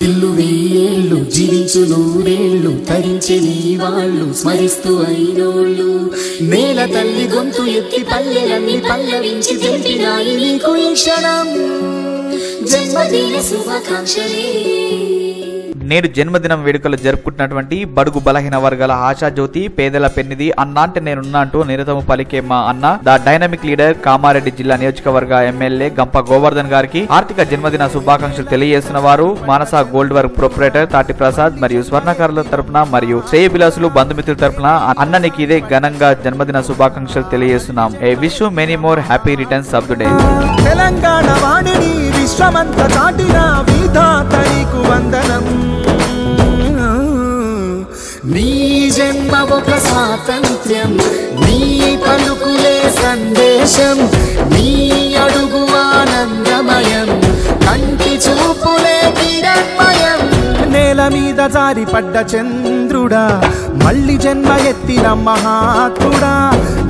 ఇల్లు వెయ్యేళ్ళు జీవించు నూరేళ్ళు తరించి నీ వాళ్ళు స్మరిస్తూ అయినోళ్ళు నేల తల్లి గొంతు ఎత్తి పల్లెలన్నీ పల్లవించి తెలిపినాయి నీకు ఈ క్షణం జన్మదిన శుభాకాంక్షలే నేడు జన్మదినం వేడుకలు జరుపుకుంటున్నటువంటి బడుగు బలహీన వర్గాల ఆశాజ్యోతి పేదల పెన్నిది అన్న అంటే నేనున్నా అంటూ నిరతము పలికే మా అన్న ద డైనమిక్ లీడర్ కామారెడ్డి జిల్లా నియోజకవర్గ ఎమ్మెల్యే గంప గోవర్ధన్ గారికి ఆర్థిక జన్మదిన శుభాకాంక్షలు తెలియజేస్తున్న వారు మానస గోల్డ్ వర్క్ ప్రొపరేటర్ తాటి ప్రసాద్ మరియు స్వర్ణకారుల తరపున మరియు శ్రేయభిలాసులు బంధుమిత్రుల తరపున అన్ననికి ఇదే ఘనంగా జన్మదిన శుభాకాంక్షలు తెలియజేస్తున్నాం a wish many more happy returns of the day Telangana వాణిని విశ్వమంత చాటిన విధాత నీకు వందనం నీ జన్మ ఒక స్వాతంత్ర్యం నీ పలుకులే సందేశం నీ అడుగు ఆనందమయం కంటి చూపులే కిరణ్మయం నేల మీద జారి పడ్డ చంద్రుడా మళ్ళీ జన్మ ఎత్తిన మహాత్ముడా